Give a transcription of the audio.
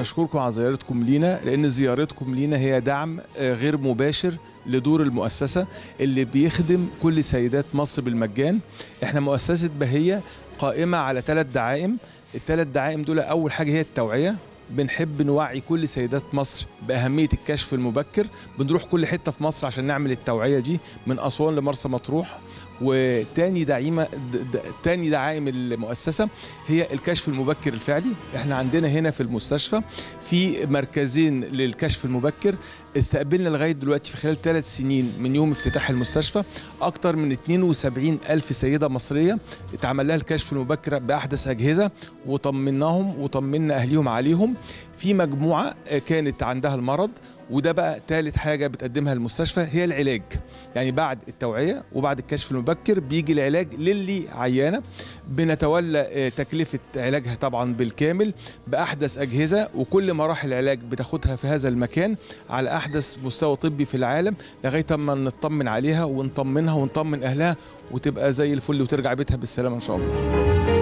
بنشكركم على زيارتكم لينا لان زيارتكم لينا هي دعم آه، غير مباشر لدور المؤسسه اللي بيخدم كل سيدات مصر بالمجان احنا مؤسسه بهيه قائمه على ثلاث دعائم الثلاث دعائم دول اول حاجه هي التوعيه بنحب نوعي كل سيدات مصر بأهمية الكشف المبكر بنروح كل حتة في مصر عشان نعمل التوعية دي من أسوان لمرسى مطروح وتاني دعيمة د- د- تاني دعائم المؤسسة هي الكشف المبكر الفعلي احنا عندنا هنا في المستشفى في مركزين للكشف المبكر استقبلنا لغاية دلوقتي في خلال ثلاث سنين من يوم افتتاح المستشفى أكتر من 72 ألف سيدة مصرية اتعمل لها الكشف المبكر بأحدث أجهزة وطمناهم وطمنا أهليهم عليهم في مجموعة آه، كانت عندها المرض وده بقى ثالث حاجة بتقدمها المستشفى هي العلاج يعني بعد التوعية وبعد الكشف المبكر بيجي العلاج للي عيانة بنتولى آه، تكلفة علاجها طبعا بالكامل بأحدث أجهزة وكل مراحل العلاج بتاخدها في هذا المكان على أحدث مستوى طبي في العالم لغاية ما نطمن عليها ونطمنها ونطمن أهلها وتبقى زي الفل وترجع بيتها بالسلامة إن شاء الله